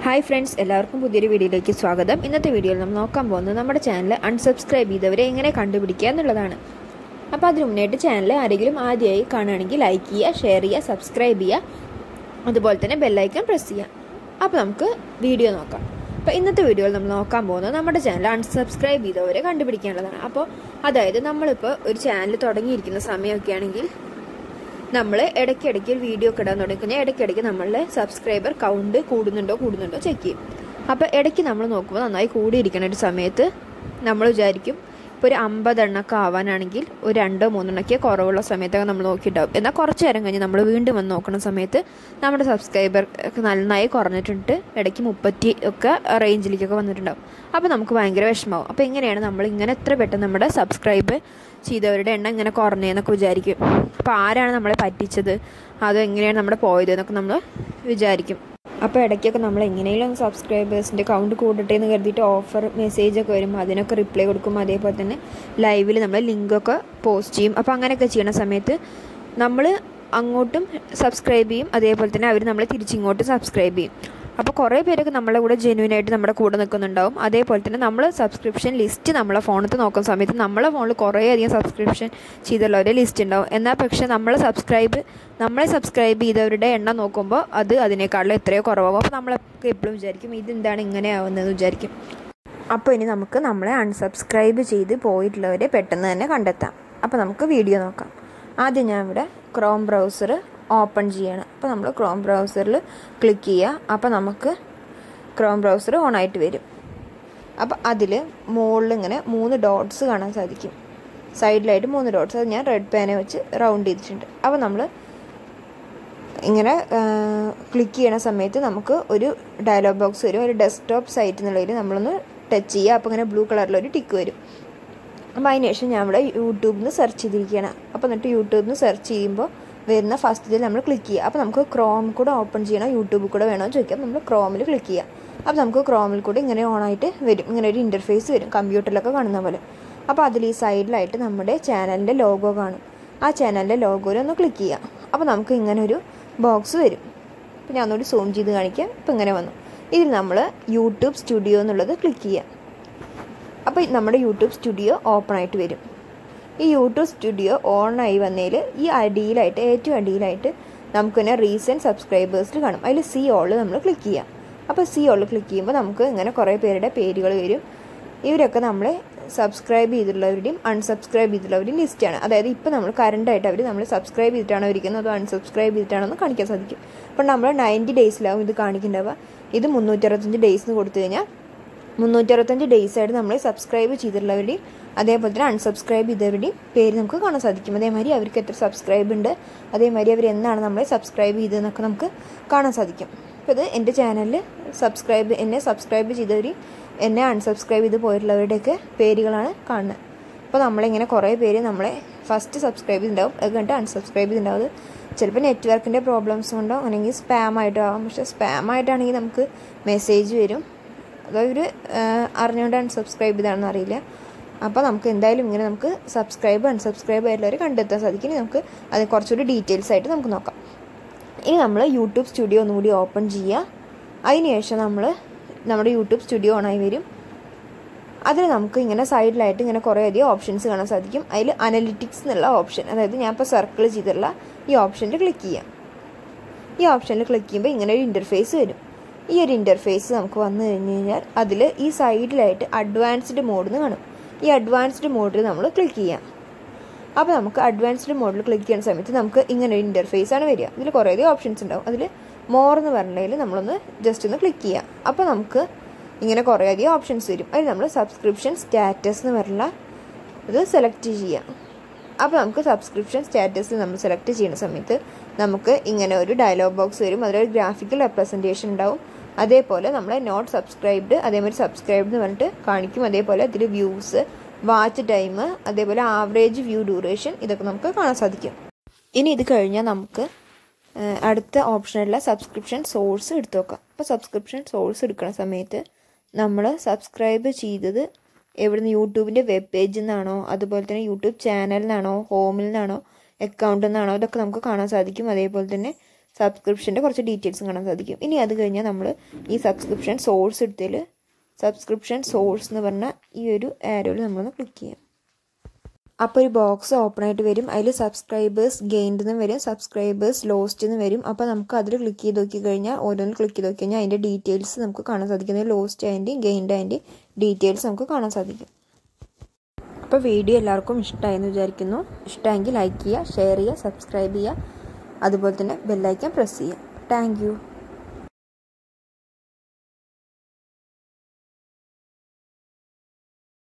hi friends എല്ലാവർക്കും പുതിയൊരു വീഡിയോയിലേക്ക് സ്വാഗതം ഇന്നത്തെ വീഡിയോയിൽ നമ്മൾ നോക്കാൻ പോകുന്നത് നമ്മുടെ ചാനൽ അൺസബ്സ്ക്രൈബ് ചെയ്തവരെ എങ്ങനെ കണ്ടുപിടിക്കുക എന്നുള്ളതാണ് അപ്പോൾ അതിന് മുന്നേറ്റ് ചാനൽ ആരെങ്കിലും ആദ്യമായി കാണുകയാണെങ്കിൽ ലൈക്ക് ചെയ്യുക ഷെയർ ചെയ്യുക സബ്സ്ക്രൈബ് ചെയ്യുക അതുപോലെ തന്നെ ബെല്ലൈക്കൺ പ്രസ് ചെയ്യുക അപ്പോൾ നമുക്ക് വീഡിയോ നോക്കാം അപ്പോൾ ഇന്നത്തെ വീഡിയോയിൽ നമ്മൾ നോക്കാൻ പോകുന്നത് നമ്മുടെ ചാനൽ അൺസബ്സ്ക്രൈബ് ചെയ്തവരെ കണ്ടുപിടിക്കാനുള്ളതാണ് അപ്പോൾ അതായത് നമ്മളിപ്പോൾ ഒരു ചാനൽ തുടങ്ങിയിരിക്കുന്ന സമയമൊക്കെ ആണെങ്കിൽ നമ്മൾ ഇടയ്ക്കിടയ്ക്ക് ഒരു വീഡിയോ ഒക്കെ ഇടാൻ തുടങ്ങി കഴിഞ്ഞാൽ ഇടയ്ക്കിടയ്ക്ക് നമ്മളുടെ സബ്സ്ക്രൈബർ കൗണ്ട് കൂടുന്നുണ്ടോ കൂടുന്നുണ്ടോ ചെക്ക് ചെയ്യും അപ്പോൾ ഇടയ്ക്ക് നമ്മൾ നോക്കുമ്പോൾ നന്നായി കൂടിയിരിക്കുന്ന ഒരു സമയത്ത് നമ്മൾ വിചാരിക്കും ഇപ്പോൾ ഒരു അമ്പതെണ്ണൊക്കെ ആവാനാണെങ്കിൽ ഒരു രണ്ടോ മൂന്നെണ്ണൊക്കെ കുറവുള്ള സമയത്തൊക്കെ നമ്മൾ നോക്കിയിട്ടുണ്ടാവും എന്നാൽ കുറച്ച് നേരം കഴിഞ്ഞ് നമ്മൾ വീണ്ടും വന്ന് നോക്കുന്ന സമയത്ത് നമ്മുടെ സബ്സ്ക്രൈബർ ഒക്കെ നന്നായി കുറഞ്ഞിട്ടുണ്ട് ഇടയ്ക്ക് മുപ്പത്തി ഒക്കെ റേഞ്ചിലേക്കൊക്കെ വന്നിട്ടുണ്ടാവും അപ്പോൾ നമുക്ക് ഭയങ്കര വിഷമമാവും അപ്പോൾ എങ്ങനെയാണ് നമ്മൾ ഇങ്ങനെ എത്ര പെട്ടെന്ന് നമ്മുടെ സബ്സ്ക്രൈബ് ചെയ്തവരുടെ എണ്ണം ഇങ്ങനെ കുറഞ്ഞതെന്നൊക്കെ വിചാരിക്കും അപ്പോൾ ആരാണ് നമ്മളെ പറ്റിച്ചത് അതോ എങ്ങനെയാണ് നമ്മുടെ പോയത് എന്നൊക്കെ നമ്മൾ വിചാരിക്കും അപ്പോൾ ഇടയ്ക്കൊക്കെ നമ്മൾ എങ്ങനെയും സബ്സ്ക്രൈബേഴ്സിൻ്റെ കൗണ്ട് കൂടട്ടെ എന്ന് കരുതിയിട്ട് ഓഫർ മെസ്സേജ് ഒക്കെ വരുമ്പോൾ അതിനൊക്കെ റിപ്ലൈ കൊടുക്കും അതേപോലെ തന്നെ ലൈവിൽ നമ്മൾ ലിങ്കൊക്കെ പോസ്റ്റ് ചെയ്യും അപ്പോൾ അങ്ങനെയൊക്കെ ചെയ്യുന്ന സമയത്ത് നമ്മൾ അങ്ങോട്ടും സബ്സ്ക്രൈബ് ചെയ്യും അതേപോലെ തന്നെ അവർ നമ്മളെ തിരിച്ചിങ്ങോട്ടും സബ്സ്ക്രൈബ് ചെയ്യും അപ്പോൾ കുറേ പേരൊക്കെ നമ്മളെ കൂടെ ജെന്യൂൻ ആയിട്ട് നമ്മുടെ കൂടെ നിൽക്കുന്നുണ്ടാവും അതേപോലെ തന്നെ നമ്മൾ സബ്സ്ക്രിപ്ഷൻ ലിസ്റ്റ് നമ്മളെ ഫോണിൽ നോക്കുന്ന സമയത്ത് നമ്മളെ ഫോണിൽ കുറേ അധികം സബ്സ്ക്രിപ്ഷൻ ചെയ്തുള്ളവരുടെ ലിസ്റ്റ് ഉണ്ടാവും എന്നാൽ പക്ഷേ നമ്മളെ സബ്സ്ക്രൈബ് നമ്മളെ സബ്സ്ക്രൈബ് ചെയ്തവരുടെ എണ്ണം നോക്കുമ്പോൾ അത് അതിനേക്കാളും എത്രയോ കുറവാകും അപ്പോൾ നമ്മളൊക്കെ എപ്പോഴും വിചാരിക്കും ഇതെന്താണ് ഇങ്ങനെ ആവുന്നതെന്ന് വിചാരിക്കും അപ്പോൾ ഇനി നമുക്ക് നമ്മളെ അൺസബ്സ്ക്രൈബ് ചെയ്ത് പോയിട്ടുള്ളവരെ പെട്ടെന്ന് തന്നെ കണ്ടെത്താം അപ്പോൾ നമുക്ക് വീഡിയോ നോക്കാം ആദ്യം ഞാൻ ഇവിടെ ക്രോം ബ്രൗസർ ഓപ്പൺ ചെയ്യണം അപ്പോൾ നമ്മൾ ക്രോം ബ്രൗസറിൽ ക്ലിക്ക് ചെയ്യുക അപ്പോൾ നമുക്ക് ക്രോം ബ്രൗസർ ഓൺ ആയിട്ട് വരും അപ്പോൾ അതിൽ മുകളിൽ ഇങ്ങനെ മൂന്ന് ഡോട്ട്സ് കാണാൻ സാധിക്കും സൈഡിലായിട്ട് മൂന്ന് ഡോട്ട്സ് അത് ഞാൻ റെഡ് പേന വെച്ച് റൗണ്ട് ചെയ്തിട്ടുണ്ട് അപ്പോൾ നമ്മൾ ഇങ്ങനെ ക്ലിക്ക് ചെയ്യണ സമയത്ത് നമുക്ക് ഒരു ഡയലോഗ് ബോക്സ് വരും ഒരു ഡെസ്ക്ടോപ്പ് സൈറ്റ് എന്നുള്ളതിൽ നമ്മളൊന്ന് ടച്ച് ചെയ്യുക അപ്പോൾ ഇങ്ങനെ ബ്ലൂ കളറിലൊരു ടിക്ക് വരും അപ്പോൾ അതിന് ശേഷം ഞാൻ ഇവിടെ യൂട്യൂബിൽ നിന്ന് സെർച്ച് ചെയ്തിരിക്കുകയാണ് അപ്പോൾ എന്നിട്ട് യൂട്യൂബിൽ നിന്ന് സെർച്ച് ചെയ്യുമ്പോൾ വരുന്ന ഫസ്റ്റിൽ നമ്മൾ ക്ലിക്ക് ചെയ്യുക അപ്പോൾ നമുക്ക് ക്രോം കൂടെ ഓപ്പൺ ചെയ്യണം യൂട്യൂബിൽ കൂടെ വേണമെന്ന് ചോദിക്കാം നമ്മൾ ക്രോമിൽ ക്ലിക്ക് ചെയ്യുക അപ്പോൾ നമുക്ക് ക്രോമിൽ കൂടെ ഇങ്ങനെ ഓണായിട്ട് വരും ഇങ്ങനെ ഒരു ഇൻ്റർഫേസ് വരും കമ്പ്യൂട്ടറിലൊക്കെ കാണുന്ന പോലെ അപ്പോൾ അതിൽ ഈ സൈഡിലായിട്ട് നമ്മുടെ ചാനലിൻ്റെ ലോഗോ കാണും ആ ചാനലിൻ്റെ ലോഗോയിൽ ഒന്ന് ക്ലിക്ക് ചെയ്യുക അപ്പോൾ നമുക്ക് ഇങ്ങനെ ഒരു ബോക്സ് വരും അപ്പോൾ ഞാൻ ഒന്നുകൂടി സൂം ചെയ്ത് കാണിക്കാം ഇപ്പോൾ ഇങ്ങനെ വന്നു ഇതിൽ നമ്മൾ യൂട്യൂബ് സ്റ്റുഡിയോ എന്നുള്ളത് ക്ലിക്ക് ചെയ്യുക അപ്പോൾ നമ്മുടെ യൂട്യൂബ് സ്റ്റുഡിയോ ഓപ്പൺ ആയിട്ട് വരും ഈ യൂട്യൂബ് സ്റ്റുഡിയോ ഓൺ ആയി വന്നതിൽ ഈ അടിയിലായിട്ട് ഏറ്റവും അടിയിലായിട്ട് നമുക്ക് തന്നെ റീസെൻറ്റ് സബ്സ്ക്രൈബേഴ്സിൽ കാണും അതിൽ സി ഓളിൽ നമ്മൾ ക്ലിക്ക് ചെയ്യാം അപ്പോൾ സി ഓളിൽ ക്ലിക്ക് ചെയ്യുമ്പോൾ നമുക്ക് ഇങ്ങനെ കുറേ പേരുടെ പേരുകൾ വരും ഇവരൊക്കെ നമ്മളെ സബ്സ്ക്രൈബ് ചെയ്തിട്ടുള്ളവരുടെയും അൺസബ്സ്ക്രൈബ് ചെയ്തിട്ടുള്ളവരുടെയും ലിസ്റ്റാണ് അതായത് ഇപ്പോൾ നമ്മൾ കറണ്ടായിട്ട് അവർ നമ്മൾ സബ്സ്ക്രൈബ് ചെയ്തിട്ടാണോ ഇരിക്കുന്നത് അതോ അൺസബ്സ്ക്രൈബ് ചെയ്തിട്ടാണോ എന്ന് കാണിക്കാൻ സാധിക്കും അപ്പോൾ നമ്മൾ നയൻറ്റി ഡേയ്സിലാവും ഇത് കാണിക്കേണ്ടവ ഇത് മുന്നൂറ്ററുപത്തഞ്ച് ഡേയ്സ് എന്ന് കൊടുത്തു കഴിഞ്ഞാൽ മുന്നൂറ്ററുപത്തഞ്ച് ഡേയ്സ് ആയിട്ട് നമ്മൾ സബ്സ്ക്രൈബ് ചെയ്തിട്ടുള്ളവരുടെയും അതേപോലെ തന്നെ അൺസബ്സ്ക്രൈബ് ചെയ്തവരുടെയും പേര് നമുക്ക് കാണാൻ സാധിക്കും അതേമാതിരി അവർക്ക് എത്ര സബ്സ്ക്രൈബ് ഉണ്ട് അതേമാതിരി അവർ എന്നാണ് നമ്മളെ സബ്സ്ക്രൈബ് ചെയ്തതെന്നൊക്കെ നമുക്ക് കാണാൻ സാധിക്കും അപ്പോൾ ഇത് എൻ്റെ ചാനലിൽ സബ്സ്ക്രൈബ് എന്നെ സബ്സ്ക്രൈബ് ചെയ്തവരെയും എന്നെ അൺസബ്സ്ക്രൈബ് ചെയ്ത് പോയിട്ടുള്ളവരുടെയൊക്കെ പേരുകളാണ് കാണുന്നത് അപ്പോൾ നമ്മളിങ്ങനെ കുറേ പേര് നമ്മളെ ഫസ്റ്റ് സബ്സ്ക്രൈബ് ചെയ്തിട്ടുണ്ടാവും അത് കഴിഞ്ഞിട്ട് അൺസബ്സ്ക്രൈബ് ചെയ്തിട്ടുണ്ടാവും ചിലപ്പോൾ നെറ്റ്വർക്കിൻ്റെ പ്രോബ്ലംസ് കൊണ്ടോ അല്ലെങ്കിൽ സ്പാം ആയിട്ടാവും പക്ഷേ സ്പാം ആയിട്ടാണെങ്കിൽ നമുക്ക് മെസ്സേജ് വരും അതവർ അറിഞ്ഞുകൊണ്ട് അൺസബ്സ്ക്രൈബ് ചെയ്താണെന്ന് അറിയില്ല അപ്പോൾ നമുക്ക് എന്തായാലും ഇങ്ങനെ നമുക്ക് സബ്സ്ക്രൈബ് അൺസബ്സ്ക്രൈബ് ആയിട്ടുള്ളവരെ കണ്ടെത്താൻ സാധിക്കും ഇനി നമുക്ക് അത് കുറച്ചുകൂടി ഡീറ്റെയിൽസ് ആയിട്ട് നമുക്ക് നോക്കാം ഇനി നമ്മൾ യൂട്യൂബ് സ്റ്റുഡിയോ ഒന്നുകൂടി ഓപ്പൺ ചെയ്യുക അതിനുശേഷം നമ്മൾ നമ്മുടെ യൂട്യൂബ് സ്റ്റുഡിയോ ഓണായി വരും അതിൽ നമുക്ക് ഇങ്ങനെ സൈഡിലായിട്ട് ഇങ്ങനെ കുറേ അധികം ഓപ്ഷൻസ് കാണാൻ സാധിക്കും അതിൽ അനലിറ്റിക്സ് എന്നുള്ള ഓപ്ഷൻ അതായത് ഞാൻ ഇപ്പോൾ സർക്കിൾ ചെയ്തിട്ടുള്ള ഈ ഓപ്ഷനിൽ ക്ലിക്ക് ചെയ്യാം ഈ ഓപ്ഷനിൽ ക്ലിക്ക് ചെയ്യുമ്പോൾ ഇങ്ങനെ ഒരു ഇൻ്റർഫേസ് വരും ഈ ഒരു ഇൻ്റർഫേസ് നമുക്ക് വന്നു കഴിഞ്ഞ് കഴിഞ്ഞാൽ അതിൽ ഈ സൈഡിലായിട്ട് അഡ്വാൻസ്ഡ് മോഡ് എന്ന് കാണും ഈ അഡ്വാൻസ്ഡ് മോഡിൽ നമ്മൾ ക്ലിക്ക് ചെയ്യാം അപ്പോൾ നമുക്ക് അഡ്വാൻസ്ഡ് മോഡിൽ ക്ലിക്ക് ചെയ്യുന്ന സമയത്ത് നമുക്ക് ഇങ്ങനെ ഒരു ഇൻ്റർഫേസ് ആണ് വരിക ഇതിൽ കുറേ അധികം ഓപ്ഷൻസ് ഉണ്ടാവും അതിൽ മോർ എന്ന് പറഞ്ഞതിൽ നമ്മളൊന്ന് ജസ്റ്റ് ഒന്ന് ക്ലിക്ക് ചെയ്യാം അപ്പോൾ നമുക്ക് ഇങ്ങനെ കുറേ അധികം ഓപ്ഷൻസ് വരും അതിൽ നമ്മൾ സബ്സ്ക്രിപ്ഷൻ സ്റ്റാറ്റസ് എന്ന് പറഞ്ഞ ഇത് സെലക്ട് ചെയ്യാം അപ്പോൾ നമുക്ക് സബ്സ്ക്രിപ്ഷൻ സ്റ്റാറ്റസ് നമ്മൾ സെലക്ട് ചെയ്യുന്ന സമയത്ത് നമുക്ക് ഇങ്ങനെ ഒരു ഡയലോഗ് ബോക്സ് വരും അതിലൊരു ഗ്രാഫിക്കൽ റെപ്രസെൻറ്റേഷൻ ഉണ്ടാവും അതേപോലെ നമ്മളെ നോട്ട് സബ്സ്ക്രൈബ്ഡ് അതേമാതിരി സബ്സ്ക്രൈബ്ഡ് എന്ന് പറഞ്ഞിട്ട് കാണിക്കും അതേപോലെ അതിൽ വ്യൂസ് വാച്ച് ടൈം അതേപോലെ ആവറേജ് വ്യൂ ഡ്യൂറേഷൻ ഇതൊക്കെ നമുക്ക് കാണാൻ സാധിക്കും ഇനി ഇത് കഴിഞ്ഞാൽ നമുക്ക് അടുത്ത ഓപ്ഷനുള്ള സബ്സ്ക്രിപ്ഷൻ സോഴ്സ് എടുത്തു നോക്കാം അപ്പോൾ സബ്സ്ക്രിപ്ഷൻ സോഴ്സ് എടുക്കുന്ന സമയത്ത് നമ്മൾ സബ്സ്ക്രൈബ് ചെയ്തത് എവിടുന്ന് യൂട്യൂബിൻ്റെ വെബ് പേജിൽ നിന്നാണോ അതുപോലെ തന്നെ യൂട്യൂബ് ചാനലിൽ നിന്നാണോ ഹോമിൽ നിന്നാണോ അക്കൗണ്ടിൽ നിന്നാണോ ഇതൊക്കെ നമുക്ക് കാണാൻ സാധിക്കും അതേപോലെ തന്നെ സബ്സ്ക്രിപ്ഷൻ്റെ കുറച്ച് ഡീറ്റെയിൽസും കാണാൻ സാധിക്കും ഇനി അത് കഴിഞ്ഞാൽ നമ്മൾ ഈ സബ്സ്ക്രിപ്ഷൻ സോഴ്സ് എടുത്തതിൽ സബ്സ്ക്രിപ്ഷൻ സോഴ്സ് എന്ന് പറഞ്ഞ ഈ ഒരു ആരോയിൽ നമ്മളൊന്ന് ക്ലിക്ക് ചെയ്യാം അപ്പോൾ ഒരു ബോക്സ് ഓപ്പൺ ആയിട്ട് വരും അതിൽ സബ്സ്ക്രൈബേഴ്സ് ഗെയിൻഡ് എന്ന് വരും സബ്സ്ക്രൈബേഴ്സ് ലോസ്റ്റ് എന്ന് വരും അപ്പോൾ നമുക്ക് അതിൽ ക്ലിക്ക് ചെയ്ത് നോക്കി കഴിഞ്ഞാൽ ഓരോന്ന് ക്ലിക്ക് ചെയ്ത് നോക്കി കഴിഞ്ഞാൽ അതിൻ്റെ ഡീറ്റെയിൽസ് നമുക്ക് കാണാൻ സാധിക്കും lost and gained and details നമുക്ക് കാണാൻ സാധിക്കും അപ്പോൾ വീഡിയോ എല്ലാവർക്കും ഇഷ്ടമായെന്ന് വിചാരിക്കുന്നു ഇഷ്ടമെങ്കിൽ ലൈക്ക് ചെയ്യുക ഷെയർ ചെയ്യുക സബ്സ്ക്രൈബ് ചെയ്യുക അതുപോലെ തന്നെ ബെല്ലൈക്കൻ പ്രസ് ചെയ്യുക താങ്ക്